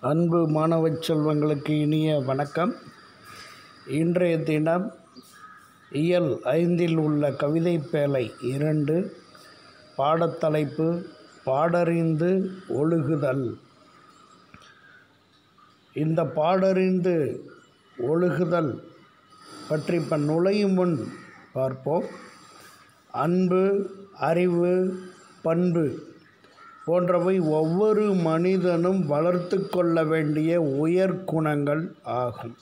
அன்பு மாணவ செல்வங்களுக்கு இனிய வணக்கம் இன்றைய தினம் இயல் ஐந்தில் உள்ள கவிதை பேழை இரண்டு பாடத்தலைப்பு பாடறிந்து ஒழுகுதல் இந்த பாடறிந்து ஒழுகுதல் பற்றி இப்போ நுழையும் முன் பார்ப்போம் அன்பு அறிவு பண்பு போன்றவை ஒவ்வொரு மனிதனும் வளர்த்து கொள்ள வேண்டிய உயர் குணங்கள் ஆகும்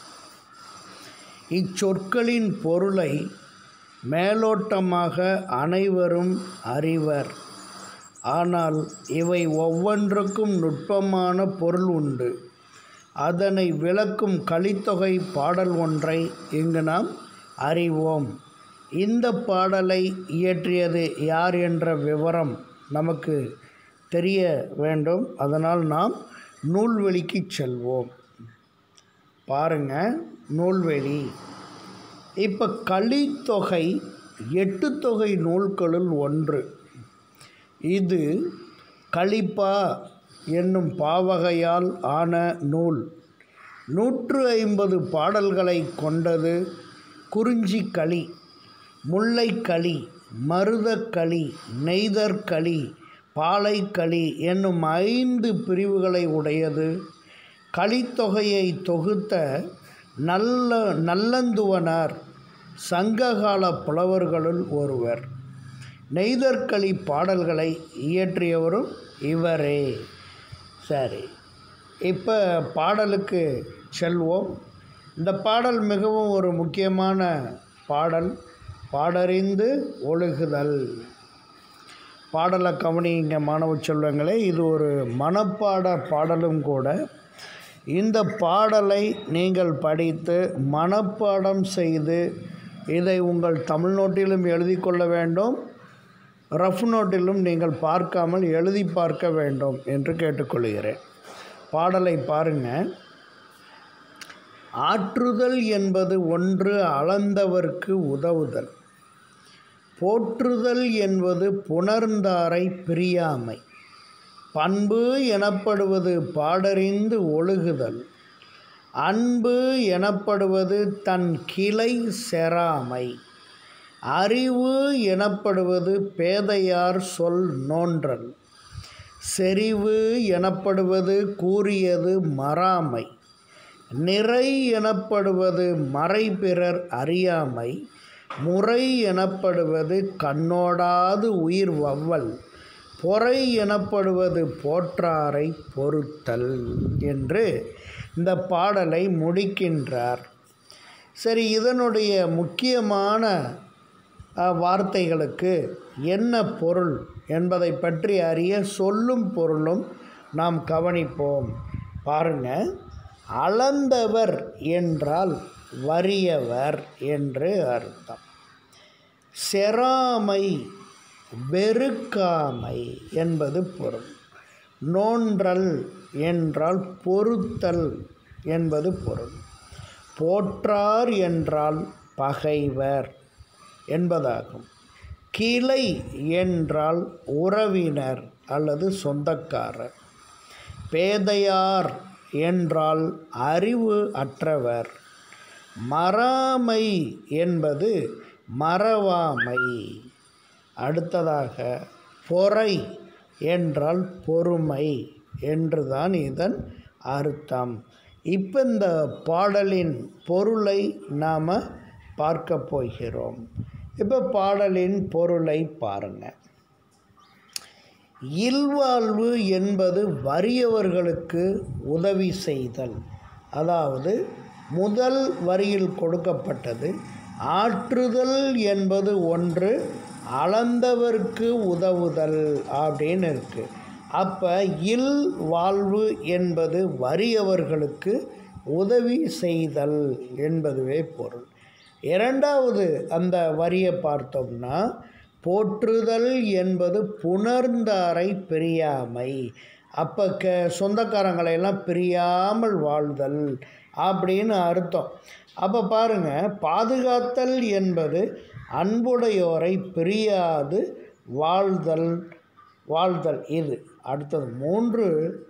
இச்சொற்களின் பொருளை மேலோட்டமாக அனைவரும் அறிவர் ஆனால் இவை ஒவ்வொன்றுக்கும் நுட்பமான பொருள் உண்டு அதனை விளக்கும் கலித்தொகை பாடல் ஒன்றை இங்கு நாம் அறிவோம் இந்த பாடலை இயற்றியது யார் என்ற விவரம் நமக்கு தெரிய வேண்டும் அதனால் நாம் நூல்வெளிக்கு செல்வோம் பாருங்க நூல்வெளி இப்போ கலித்தொகை எட்டு தொகை நூல்களுள் ஒன்று இது கலிப்பா என்னும் பாவகையால் ஆன நூல் நூற்று ஐம்பது பாடல்களை கொண்டது குறிஞ்சிக்களி முல்லைக்களி மருதக்களி நெய்தற்களி பாலைக்களி என்னும் ஐந்து பிரிவுகளை உடையது கலித்தொகையை தொகுத்த நல்ல நல்லந்துவனார் சங்ககால புலவர்களுள் ஒருவர் நெய்தற்களி பாடல்களை இயற்றியவரும் இவரே சரி இப்போ பாடலுக்கு செல்வோம் இந்த பாடல் மிகவும் ஒரு முக்கியமான பாடல் பாடறிந்து ஒழுகுதல் பாடலை கவனிங்க மாணவ செல்வங்களே இது ஒரு மனப்பாட பாடலும் கூட இந்த பாடலை நீங்கள் படித்து மனப்பாடம் செய்து இதை உங்கள் தமிழ் நோட்டிலும் எழுதி கொள்ள வேண்டும் ரஃப் நோட்டிலும் நீங்கள் பார்க்காமல் எழுதி பார்க்க வேண்டும் என்று கேட்டுக்கொள்கிறேன் பாடலை பாருங்கள் ஆற்றுதல் என்பது ஒன்று அளந்தவர்க்கு உதவுதல் போற்றுதல் என்பது புணர்ந்தாரை பிரியாமை பண்பு எனப்படுவது பாடறிந்து ஒழுகுதல் அன்பு எனப்படுவது தன் கிளை செராமை அறிவு எனப்படுவது பேதையார் சொல் நோன்றல் செறிவு எனப்படுவது கூறியது மறாமை நிறை எனப்படுவது மறைபிறர் அறியாமை முறை எனப்படுவது கண்ணோடாது உயிர் வவ்வல் பொறை எனப்படுவது போற்றாரை பொறுத்தல் என்று இந்த பாடலை முடிக்கின்றார் சரி இதனுடைய முக்கியமான வார்த்தைகளுக்கு என்ன பொருள் என்பதை பற்றி அறிய சொல்லும் பொருளும் நாம் கவனிப்போம் பாருங்க அளந்தவர் என்றால் வறியவர் என்று அர்த்தம் செராமை வெறுக்காமை என்பது பொருள் நோன்றல் என்றால் பொறுத்தல் என்பது பொருள் போற்றார் என்றால் பகைவர் என்பதாகும் கிளை என்றால் உறவினர் அல்லது சொந்தக்காரர் பேதையார் என்றால் அறிவு அற்றவர் மறாமை என்பது மறவாமை அடுத்ததாக பொறை என்றால் பொறுமை என்றுதான் இதன் அர்த்தம் இப்போ இந்த பாடலின் பொருளை நாம் பார்க்க போகிறோம் இப்போ பாடலின் பொருளை பாருங்கள் இல்வாழ்வு என்பது வறியவர்களுக்கு உதவி செய்தல் அதாவது முதல் வரியில் கொடுக்கப்பட்டது ஆற்றுதல் என்பது ஒன்று அளந்தவர்க்கு உதவுதல் அப்படின்னு இருக்கு அப்போ இல் வாழ்வு என்பது வறியவர்களுக்கு உதவி செய்தல் என்பதுவே பொருள் இரண்டாவது அந்த வரியை பார்த்தோம்னா போற்றுதல் என்பது புணர்ந்தாரை பிரியாமை அப்போ க சொந்தக்காரங்களையெல்லாம் பிரியாமல் வாழ்தல் அப்படின்னு அர்த்தம் அப்போ பாருங்கள் பாதுகாத்தல் என்பது அன்புடையோரை பிரியாது வாழ்தல் வாழ்தல் இது அடுத்தது மூன்று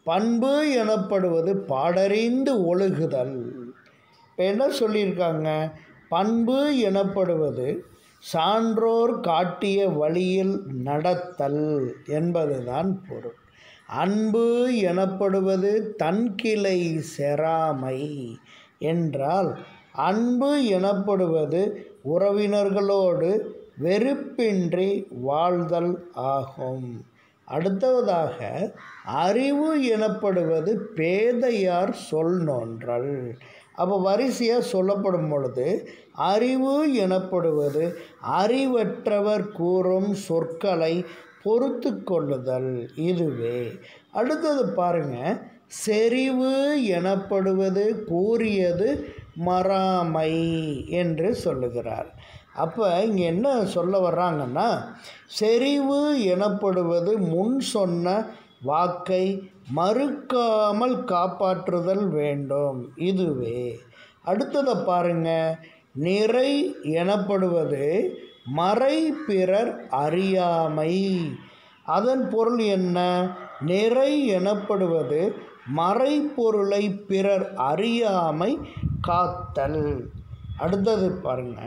பண்பு எனப்படுவது பாடறிந்து ஒழுகுதல் இப்போ என்ன சொல்லியிருக்காங்க பண்பு எனப்படுவது சான்றோர் காட்டிய வழியில் நடத்தல் என்பதுதான் பொருள் அன்பு எனப்படுவது தன்கிளை செராமை என்றால் அன்பு எனப்படுவது உறவினர்களோடு வெறுப்பின்றி வாழ்தல் ஆகும் அடுத்ததாக அறிவு எனப்படுவது பேதையார் சொல் நோன்றல் அப்போ வரிசையாக சொல்லப்படும் பொழுது அறிவு எனப்படுவது அறிவற்றவர் கூறும் சொற்களை பொறுத்து கொள்ளுதல் இதுவே அடுத்தது பாருங்க செறிவு எனப்படுவது கூறியது மறாமை என்று சொல்லுகிறார் அப்போ இங்கே என்ன சொல்ல வர்றாங்கன்னா செறிவு எனப்படுவது முன் சொன்ன வாக்கை மறுக்காமல் காப்பாற்றுதல் வேண்டும் இதுவே அடுத்ததை பாருங்க நிறை எனப்படுவது மறை பிறர் அறியாமை அதன் பொருள் என்ன நிறை எனப்படுவது மறைப்பொருளை பிறர் அறியாமை காத்தல் அடுத்தது பாருங்க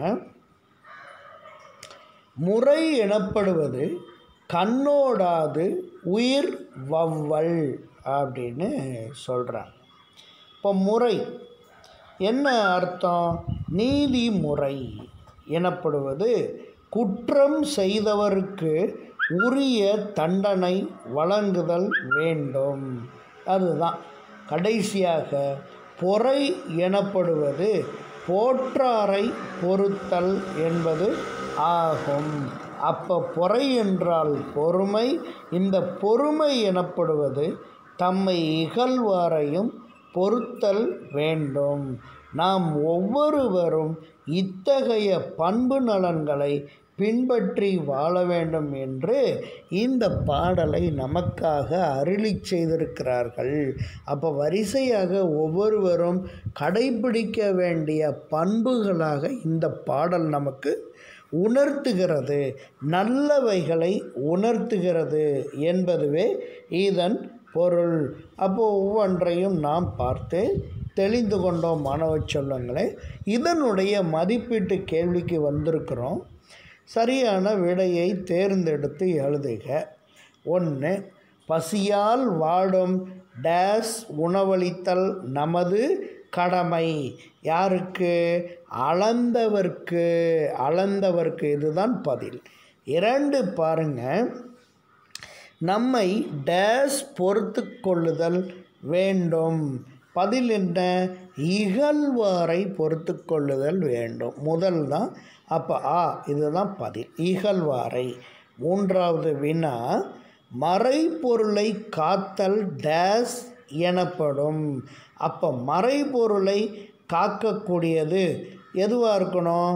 முறை எனப்படுவது கண்ணோடாது உயிர் வவ்வல் அப்படின்னு சொல்கிறாங்க இப்போ முறை என்ன அர்த்தம் நீதிமுறை எனப்படுவது குற்றம் செய்தவருக்கு உரிய தண்டனை வழங்குதல் வேண்டும் அதுதான் கடைசியாக பொறை எனப்படுவது போற்றாரை பொறுத்தல் என்பது ஆகும் அப்போ பொறை என்றால் பொறுமை இந்த பொறுமை எனப்படுவது தம்மை இகழ்வாரையும் பொறுத்தல் வேண்டும் நாம் ஒவ்வொருவரும் இத்தகைய பண்பு நலன்களை பின்பற்றி வாழ வேண்டும் என்று இந்த பாடலை நமக்காக அருளி செய்திருக்கிறார்கள் அப்போ வரிசையாக ஒவ்வொருவரும் கடைபிடிக்க வேண்டிய பண்புகளாக இந்த பாடல் நமக்கு உணர்த்துகிறது நல்லவைகளை உணர்த்துகிறது என்பதுவே இதன் பொருள் அப்போ ஒவ்வொன்றையும் நாம் பார்த்து தெளிந்து கொண்டோம் மாணவ சொல்லுங்களே இதனுடைய மதிப்பீட்டு கேள்விக்கு வந்திருக்கிறோம் சரியான விடையை தேர்ந்தெடுத்து எழுதுக ஒன்று பசியால் வாடும் டேஸ் உணவளித்தல் நமது கடமை யாருக்கு அளந்தவர்க்கு அளந்தவர்க்கு இதுதான் பதில் இரண்டு பாருங்க நம்மை டேஸ் பொறுத்து கொள்ளுதல் வேண்டும் பதில் என்ன இகழ்வாரை பொறுத்து கொள்ளுதல் வேண்டும் முதல் தான் அப்போ ஆ இதுதான் பதில் இகழ்வாரை மூன்றாவது வினா மறைபொருளை காத்தல் டேஸ் எனப்படும் அப்போ மறைபொருளை காக்கக்கூடியது எதுவாக இருக்கணும்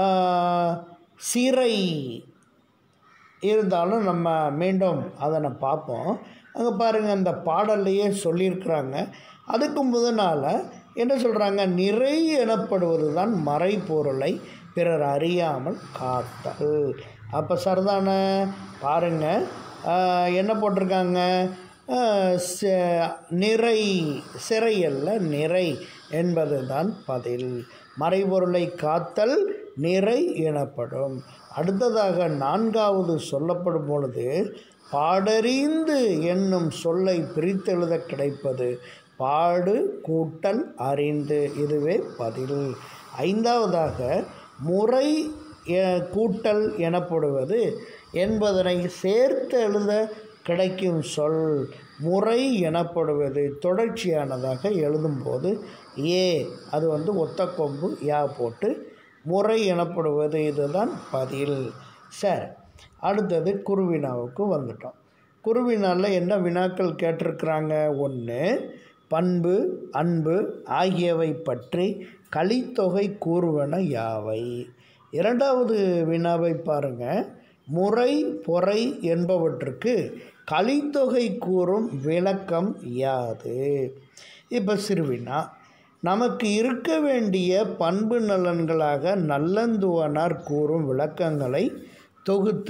சிறை இருந்தாலும் நம்ம மீண்டும் அதனை பார்ப்போம் அங்கே பாருங்கள் அந்த பாடல்லையே சொல்லியிருக்கிறாங்க அதுக்கு முதனால் என்ன சொல்கிறாங்க நிறை எனப்படுவது தான் மறைப்பொருளை பிறர் அறியாமல் காத்தல் அப்போ சரிதான பாருங்கள் என்ன போட்டிருக்காங்க நிறை சிறையல்ல நிறை என்பது தான் பதில் மறைபொருளை காத்தல் நிறை எனப்படும் அடுத்ததாக நான்காவது சொல்லப்படும் பொழுது பாடறிந்து என்னும் சொல்லை பிரித்தெழுத கிடைப்பது பாடு கூட்டல் அறிந்து இதுவே பதில் ஐந்தாவதாக முறை கூட்டல் எனப்படுவது என்பதனை சேர்த்து எழுத கிடைக்கும் சொல் முறை எனப்படுவது தொடர்ச்சியானதாக எழுதும்போது ஏ அது வந்து ஒத்த கொம்பு யா போட்டு முறை எனப்படுவது இதுதான் பதில் சரி அடுத்தது குருவினாவுக்கு வந்துட்டோம் குருவினாவில் என்ன வினாக்கள் கேட்டிருக்கிறாங்க ஒன்று பண்பு அன்பு ஆகியவை பற்றி கலித்தொகை கூறுவன யாவை இரண்டாவது வினாவை பாருங்கள் முறை பொறை என்பவற்றுக்கு கலித்தொகை கூறும் விளக்கம் யாது இப்போ சிறுவினா நமக்கு இருக்க வேண்டிய பண்பு நலன்களாக நல்லந்துவனார் கூறும் விளக்கங்களை தொகுத்து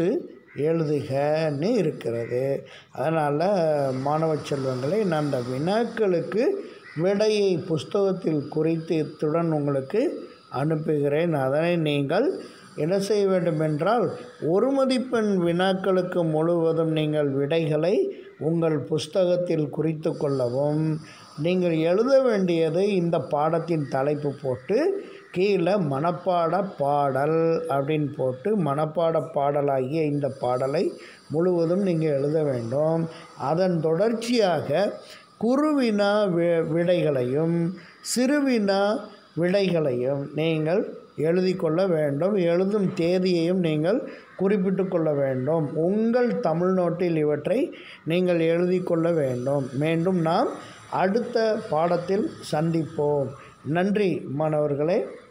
எழுதுகன்னு இருக்கிறது அதனால் மாணவ செல்வங்களை நான் அந்த வினாக்களுக்கு விடையை புஸ்தகத்தில் குறித்து இத்துடன் உங்களுக்கு அனுப்புகிறேன் அதனை நீங்கள் என்ன செய்ய வேண்டும் என்றால் ஒரு மதிப்பெண் வினாக்களுக்கு முழுவதும் நீங்கள் விடைகளை உங்கள் புஸ்தகத்தில் குறித்து கொள்ளவும் நீங்கள் எழுத வேண்டியது இந்த பாடத்தின் தலைப்பு போட்டு கீழே மனப்பாட பாடல் அப்படின்னு போட்டு மனப்பாட பாடலாகிய இந்த பாடலை முழுவதும் நீங்கள் எழுத வேண்டும் அதன் தொடர்ச்சியாக குருவினா வி விடைகளையும் சிறுவினா விடைகளையும் நீங்கள் எழுதி கொள்ள வேண்டும் எழுதும் தேதியையும் நீங்கள் குறிப்பிட்டு கொள்ள வேண்டும் உங்கள் தமிழ் நோட்டில் இவற்றை நீங்கள் எழுதி கொள்ள வேண்டும் மீண்டும் நாம் அடுத்த பாடத்தில் சந்திப்போம் நன்றி மாணவர்களே